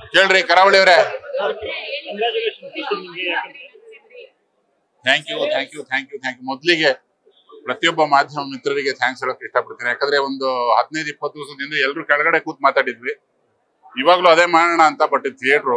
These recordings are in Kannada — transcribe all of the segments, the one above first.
ಕೇಳ್ರಿ ಕರಾವಳಿ ಅವರೇ ಕಂಗ್ರಾಚುಲೇಷನ್ ಫಸ್ಟ್ ನಿಮ್ಗೆ ಯಾಕಂದ್ರೆ thank you thank you thank you thank you ಮೊದಲಿಗೆ ಪ್ರತಿಯೊಬ್ಬ ಮಾಧ್ಯಮ ಮಿತ್ರರಿಗೆ ಥ್ಯಾಂಕ್ಸ್ ಹೇಳಕ್ ಇಷ್ಟಪಡ್ತೀನಿ ಯಾಕಂದ್ರೆ ಒಂದು ಹದಿನೈದು ಇಪ್ಪತ್ತು ದಿವಸದಿಂದ ಎಲ್ಲರೂ ಕೆಳಗಡೆ ಕೂತ್ ಮಾತಾಡಿದ್ವಿ ಇವಾಗ್ಲೂ ಅದೇ ಮಾಡೋಣ ಅಂತ ಬಟ್ ಥಿಯೇಟ್ರು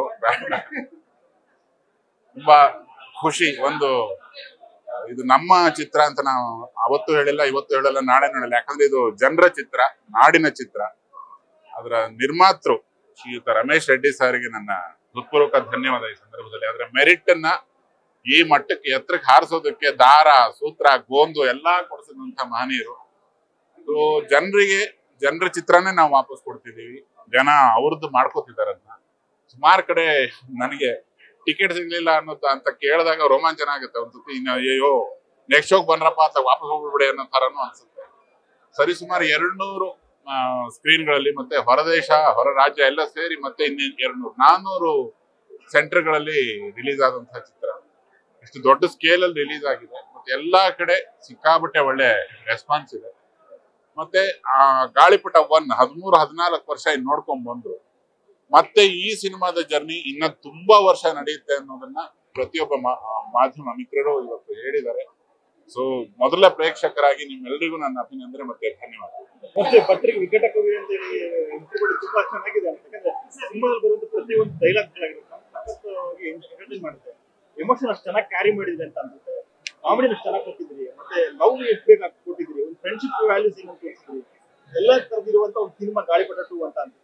ತುಂಬಾ ಖುಷಿ ಒಂದು ಇದು ನಮ್ಮ ಚಿತ್ರ ಅಂತ ನಾವು ಅವತ್ತು ಹೇಳಿಲ್ಲ ಇವತ್ತು ಹೇಳಿಲ್ಲ ನಾಳೆ ಹೇಳಿಲ್ಲ ಯಾಕಂದ್ರೆ ಇದು ಜನರ ಚಿತ್ರ ನಾಡಿನ ಚಿತ್ರ ಅದರ ನಿರ್ಮಾತೃ ಶ್ರೀಯುತ ರಮೇಶ್ ರೆಡ್ಡಿ ಸರ್ಗೆ ನನ್ನ ಹೃತ್ಪೂರ್ವಕ ಧನ್ಯವಾದ ಈ ಸಂದರ್ಭದಲ್ಲಿ ಅದರ ಮೆರಿಟ್ ಅನ್ನ ಈ ಮಟ್ಟಕ್ಕೆ ಎತ್ತರಕ್ಕೆ ಹಾರಿಸೋದಕ್ಕೆ ದಾರ ಸೂತ್ರ ಗೋಂದು ಎಲ್ಲಾ ಕೊಡಿಸಿದಂತ ಮಹನೀಯರು ಸೊ ಜನರಿಗೆ ಜನರ ಚಿತ್ರನೇ ನಾವು ವಾಪಸ್ ಕೊಡ್ತಿದೀವಿ ಜನ ಅವ್ರದ್ದು ಮಾಡ್ಕೋತಿದಾರೆ ಅದನ್ನ ಸುಮಾರು ಕಡೆ ನನಗೆ ಟಿಕೆಟ್ ಸಿಗ್ಲಿಲ್ಲ ಅನ್ನೋದು ಅಂತ ಕೇಳಿದಾಗ ರೋಮಾಂಚನ ಆಗುತ್ತೆ ಒಂದ್ಸತಿ ಇನ್ನು ಅಯ್ಯೋ ನೆಕ್ಸ್ಟ್ ಶೋಕ್ ಬಂದ್ರಪ್ಪ ಅಂತ ವಾಪಸ್ ಹೋಗ್ಬಿಡಿ ಅನ್ನೋ ತರನು ಅನ್ಸುತ್ತೆ ಸರಿ ಸುಮಾರು ಎರಡ್ ನೂರು ಸ್ಕ್ರೀನ್ಗಳಲ್ಲಿ ಮತ್ತೆ ಹೊರದೇಶ ಹೊರ ರಾಜ್ಯ ಎಲ್ಲ ಸೇರಿ ಮತ್ತೆ ಇನ್ನು ಎರಡ್ ನೂರು ನಾನ್ನೂರು ಸೆಂಟರ್ಗಳಲ್ಲಿ ರಿಲೀಸ್ ಆದಂತಹ ಚಿತ್ರ ಇಷ್ಟು ದೊಡ್ಡ ಸ್ಕೇಲ್ ಅಲ್ಲಿ ರಿಲೀಸ್ ಆಗಿದೆ ಮತ್ತೆ ಎಲ್ಲಾ ಕಡೆ ಸಿಕ್ಕಾಬಟ್ಟೆ ಒಳ್ಳೆ ರೆಸ್ಪಾನ್ಸ್ ಇದೆ ಮತ್ತೆ ಆ ಗಾಳಿಪಟ ಒನ್ ಹದಿಮೂರು ಹದಿನಾಲ್ಕು ವರ್ಷ ಇನ್ ನೋಡ್ಕೊಂಡ್ ಬಂದ್ರು ಮತ್ತೆ ಈ ಸಿನಿಮಾದ ಜರ್ನಿ ಇನ್ನ ತುಂಬಾ ವರ್ಷ ನಡೆಯುತ್ತೆ ಅನ್ನೋದನ್ನ ಪ್ರತಿಯೊಬ್ಬ ಮಾ- ಆ, ಮಾಧ್ಯಮ ಮಿತ್ರರು ಇವತ್ತು ಹೇಳಿದ್ದಾರೆ ಸೊ ಮೊದಲ ಪ್ರೇಕ್ಷಕರಾಗಿ ನಿಮ್ಮೆಲ್ಲರಿಗೂ ನನ್ನ ಅಭಿನಂದನೆ ಮತ್ತೆ ಧನ್ಯವಾದ ಮತ್ತೆ ಪತ್ರಿಕೆ ವಿಕಟ ಕವಿ ಅಂತ ಹೇಳಿ ಇಂಟರ್ವ್ಯೂ ತುಂಬಾ ಚೆನ್ನಾಗಿದೆ ಯಾಕಂದ್ರೆ ಸಿನಿಮಾದಲ್ಲಿ ಬರುವಂತ ಪ್ರತಿಯೊಂದು ಡೈಲಾಗ್ಗಳಾಗಿರುತ್ತೆ ಸಖತ್ತಾಗಿ ಎಂಟರ್ಟೈನ್ ಮಾಡುತ್ತೆ ಎಮೋಷನ್ ಅಷ್ಟು ಚೆನ್ನಾಗಿ ಕ್ಯಾರಿ ಮಾಡಿದೆ ಅಂತ ಅನ್ಸುತ್ತೆ ಕಾಮಿಡಿ ಅಷ್ಟು ಚೆನ್ನಾಗಿ ಕೊಟ್ಟಿದ್ರಿ ಮತ್ತೆ ಲವ್ ಎಷ್ಟು ಬೇಕಾಗಿ ಕೊಟ್ಟಿದ್ರಿ ಒಂದು ಫ್ರೆಂಡ್ಶಿಪ್ ವ್ಯಾಲ್ಯೂಸ್ ಏನು ತೋರಿಸಿದ್ರಿ ಎಲ್ಲ ತರದಿರುವಂತ ಒಂದು ಸಿನಿಮಾ ಗಾಳಿಪಟ ಟು ಅಂತ ಅನ್ಸುತ್ತೆ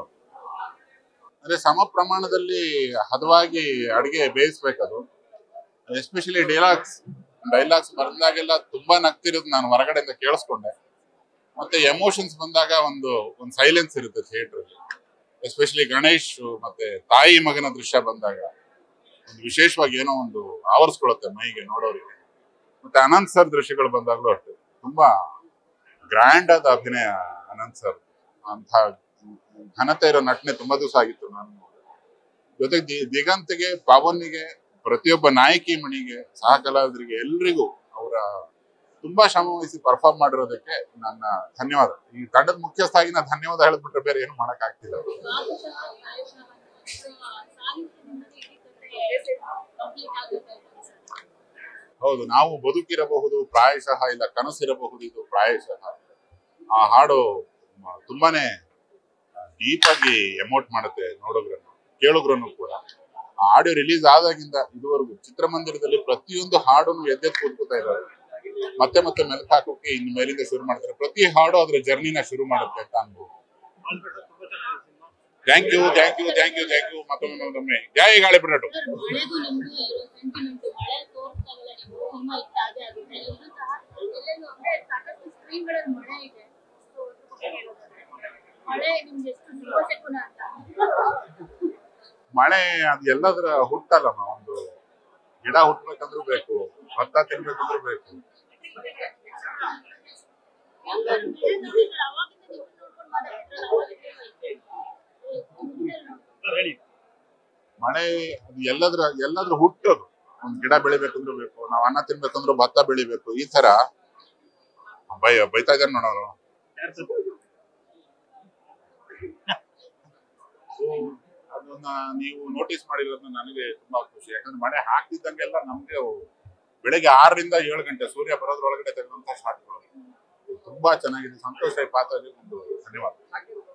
ಅಂದ್ರೆ ಸಮ ಪ್ರಮಾಣದಲ್ಲಿ ಹದವಾಗಿ ಅಡಿಗೆ ಬೇಯಿಸ್ಬೇಕದು ಎಸ್ಪೆಷಲಿ ಡೈಲಾಗ್ಸ್ ಡೈಲಾಗ್ಸ್ ಬಂದಾಗೆಲ್ಲ ತುಂಬಾ ನಗ್ತಿರೋದು ನಾನು ಹೊರಗಡೆಯಿಂದ ಕೇಳಿಸ್ಕೊಂಡೆ ಮತ್ತೆ ಎಮೋಷನ್ಸ್ ಬಂದಾಗ ಒಂದು ಒಂದು ಸೈಲೆನ್ಸ್ ಇರುತ್ತೆ ಥಿಯೇಟರ್ ಎಸ್ಪೆಷಲಿ ಗಣೇಶ್ ಮತ್ತೆ ತಾಯಿ ಮಗನ ದೃಶ್ಯ ಬಂದಾಗ ಒಂದು ವಿಶೇಷವಾಗಿ ಏನೋ ಒಂದು ಆವರಿಸ್ಕೊಳುತ್ತೆ ಮೈಗೆ ನೋಡೋರಿಗೆ ಮತ್ತೆ ಅನಂತ್ ಸರ್ ದೃಶ್ಯಗಳು ಬಂದಾಗಲೂ ಅಷ್ಟೇ ತುಂಬಾ ಗ್ರ್ಯಾಂಡ್ ಆದ ಅಭಿನಯ ಅನಂತ್ ಸರ್ ಅಂತ ಘನತೆ ಇರೋ ನಟನೆ ತುಂಬಾ ದಿವಸ ಆಗಿತ್ತು ನಾನು ನೋಡಿದೆ. ಜೊತೆಗೆ ದಿ- ದಿಗಂತ್ಗೆ ಪವನ್ಗೆ ಪ್ರತಿಯೊಬ್ಬ ನಾಯಕಿ ಮಣಿಗೆ ಸಹ ಕಲಾವಿದರಿಗೆ ಎಲ್ರಿಗೂ ಅವರ ತುಂಬಾ ಶ್ರಮ ವಹಿಸಿ ಪರ್ಫಾರ್ಮ್ ಮಾಡಿರೋದಕ್ಕೆ ನನ್ನ ಧನ್ಯವಾದ ಈ ತಂಡದ ಮುಖ್ಯಸ್ಥಾಗಿ ನಾನು ಧನ್ಯವಾದ ಹೇಳಿದ್ಬಿಟ್ರೆ ಬೇರೆ ಏನು ಮಾಡಕ್ ಆಗ್ತಿಲ್ಲ ಹೌದು ನಾವು ಬದುಕಿರಬಹುದು ಪ್ರಾಯಶಃ ಇಲ್ಲ ಕನಸಿರಬಹುದು ಇದು ಪ್ರಾಯಶಃ ಆ ಹಾಡು ಮ- ತುಂಬಾನೇ ಡೀಪ್ ಆಗಿ ಎಮೋಟ್ ಮಾಡುತ್ತೆ ನೋಡೋಗ್ರನ್ನು ಕೇಳೋಗ್ರನ್ನು ಕೂಡ ಆ ಆಡಿಯೋ ರಿಲೀಸ್ ಆದಾಗಿಂದ ಇದುವರೆಗೂ ಚಿತ್ರಮಂದಿರದಲ್ಲಿ ಪ್ರತಿಯೊಂದು ಹಾಡನ್ನು ಎದ್ದೆದ್ದು ಕೂತ್ಕೋತಾ ಇದ್ದಾರೆ ಮತ್ತೆ ಮತ್ತೆ ಮೆಲುಕು ಹಾಕೋಕೆ ಇನ್ನು ಮೇಲಿಂದ ಶುರು ಮಾಡ್ತಾರೆ ಪ್ರತಿ ಹಾಡು ಅದ್ರ ಜರ್ನಿನ ಶುರು ಮಾಡುತ್ತೆ ಅಂತ ಅನ್ಬೋದು ಗಾಳಿಪಟ ತುಂಬಾ ಚೆನ್ನಾಗಿದೆ cinema thank you thank you thank you thank you ಮತ್ತೊಮ್ಮೆ ಮತ್ತೊಮ್ಮೆ ಜೈ ಗಾಳಿ ಬಿಡಟು ಮಳೆಗೂ ನಿಮ್ಗೂ ಇರೋ ಸೆಂಟಿಮೆಂಟ್ ಮಳೆ ತೋರಿಸ್ದಾಗೆಲ್ಲ ನಿಮ್ಗೆ ಸಿನಿಮಾ ಇಷ್ಟ ಆಗೇ ಆಗುತ್ತೆ ಇದು ಸಹ ಎಲ್ಲೆಲ್ಲೂ ಅಂದ್ರೆ ಸಾಕಷ್ಟು ಸ್ಕ್ರೀನ್ಗಳಲ್ಲಿ ಮಳೆ ಇದೆ So, ಅದ್ರ ಬಗ್ಗೆ ಹೇಳೋದಾದ್ರೆ, ಮಳೆ ನಿಮ್ಗೆ ಎಷ್ಟು ಸುಖ ಅಂತ ಮಳೆ ಅದು ಎಲ್ಲದರ ಹುಟ್ಟಲ್ಲಮ್ಮ ಒಂದು ಗಿಡ ಹುಟ್ಬೇಕಂದ್ರೂ ಬೇಕು ಭತ್ತ ತಿನ್ಬೇಕಂದ್ರೂ ಬೇಕು ಸರ್ ಹೇಳಿ ಮಳೆ ಅದು ಎಲ್ಲದ್ರ ಎಲ್ಲದ್ರ ಹುಟ್ಟೋದು ಒಂದ್ ಗಿಡ ಬೆಳಿಬೇಕಂದ್ರೂ ಬೇಕು ನಾವ್ ಅನ್ನ ತಿನ್ಬೇಕಂದ್ರೂ ಭತ್ತ ಬೆಳಿಬೇಕು ಈ ತರ ಬೈ ಬೈತಾ ಇದ್ದಾರೆ ನೋಡೋರು ಯಾರು ಸರ್ So, ಅದನ್ನ ನೀವು ನೋಟಿಸ್ ಮಾಡಿರೋದು ನನಗೆ ತುಂಬಾ ಖುಷಿ ಯಾಕಂದ್ರೆ ಮಳೆ ಹಾಕ್ತಿದ್ದಂಗೆಲ್ಲ ನಮ್ಗೆ ಅವು ಬೆಳಗ್ಗೆ ಆರರಿಂದ ಏಳು ಗಂಟೆ ಸೂರ್ಯ ಬರೋದ್ರೊಳಗಡೆ ತೆಗೆದಂತ ಶಾಟ್ಗಳು ತುಂಬಾ ಚೆನ್ನಾಗಿದೆ ಸಂತೋಷ ಪಾತ್ರಲ್ಲಿ ಒಂದು ಧನ್ಯವಾದ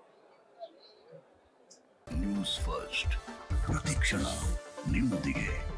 ನ್ಯೂಸ್ ಫಸ್ಟ್ ಪ್ರತಿಕ್ಷಣ ನಿಮ್ಮೊಂದಿಗೆ